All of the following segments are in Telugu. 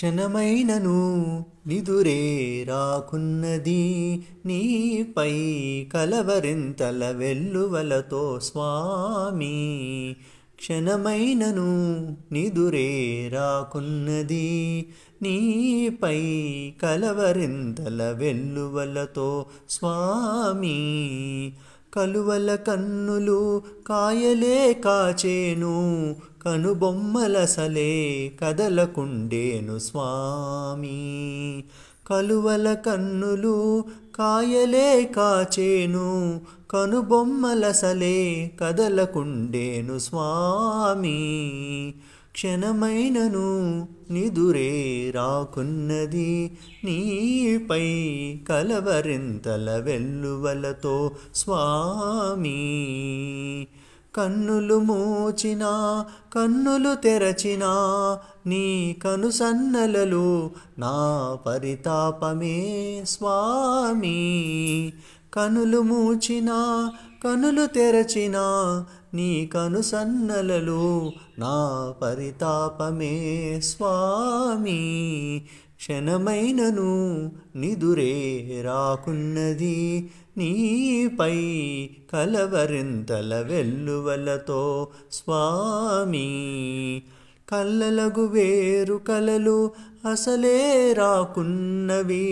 క్షణమైనను నిదురే రాకున్నది నీపై కలవరింతల వెల్లువలతో స్వామి క్షణమైనను నిదురే రాకున్నది నీపై కలవరింతల వెల్లువలతో స్వామి కలువల కన్నులు కాయలే కాచేను కనుబొమ్మలసలే కదలకుండేను స్వామి కలువల కన్నులు కాయలే కాచేను కనుబొమ్మలసలే కదలకుండేను స్వామి క్షణమైనను నిదురే రాకున్నది నీపై కలవరింతల వెల్లువలతో స్వామి కన్నులు మూచిన కన్నులు తెరచిన నీ కనుసన్నలలో నా పరితాపమే స్వామి కనులు మూచిన కనులు తెరచిన నీ కనుసన్నలలో నా పరితాపమే స్వామి క్షణమైనను నిదురే రాకున్నది నీపై కలవరింతల వెల్లువలతో స్వామి కళ్ళలగు వేరు కలలు అసలే రాకున్నవి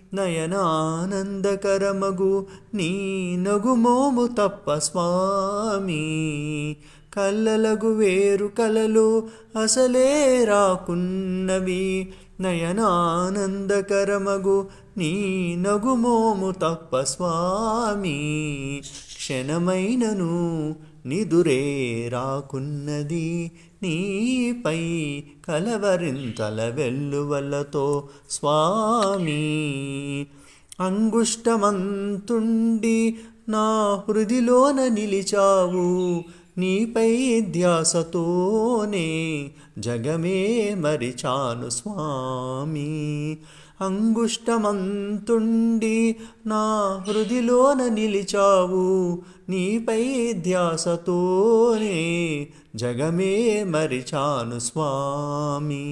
నయనానందకరమగు నీ నగుమోము తప్ప స్వామి కళ్ళలగు వేరు కలలు అసలే రాకున్నవి నయనానందకరమగు నీ నగుమోము తప్ప స్వామి క్షణమైనను నిదురే రాకున్నది నీపై కలవరింతల వెల్లువలతో స్వామి అంగుష్టమంతుండి నా హృదిలోన నిలిచావు నీపై ధ్యాసతోనే జగమే మరిచాను స్వామి అంగుష్టమంతుండి నా హృదిలోన నిలిచావు నీపై ధ్యాసతోనే జగమే మరిచాను స్వామి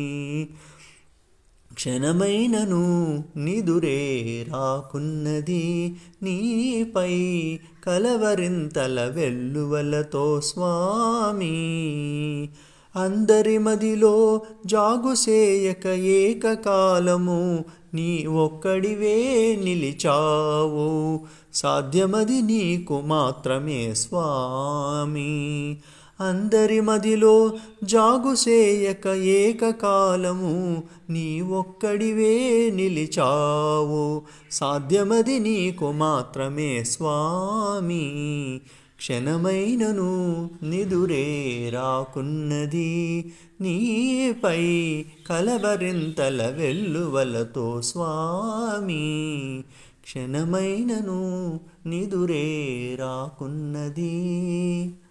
క్షణమైనను నిదురే రాకున్నది నీపై కలవరింతల వెల్లువలతో స్వామి అందరి మదిలో జాగుసేయక ఏకకాలము నీ ఒక్కడివే నిలిచావు సాధ్యమది నీకు మాత్రమే స్వామి అందరి మదిలో జాగుసేయక ఏకకాలము నీ ఒక్కడివే నిలిచావు సాధ్యమది నీకు మాత్రమే స్వామి క్షణమైనను నిదురే రాకున్నది నీపై కలవరింతల వెల్లువలతో స్వామి క్షణమైనను నిదురే రాకున్నది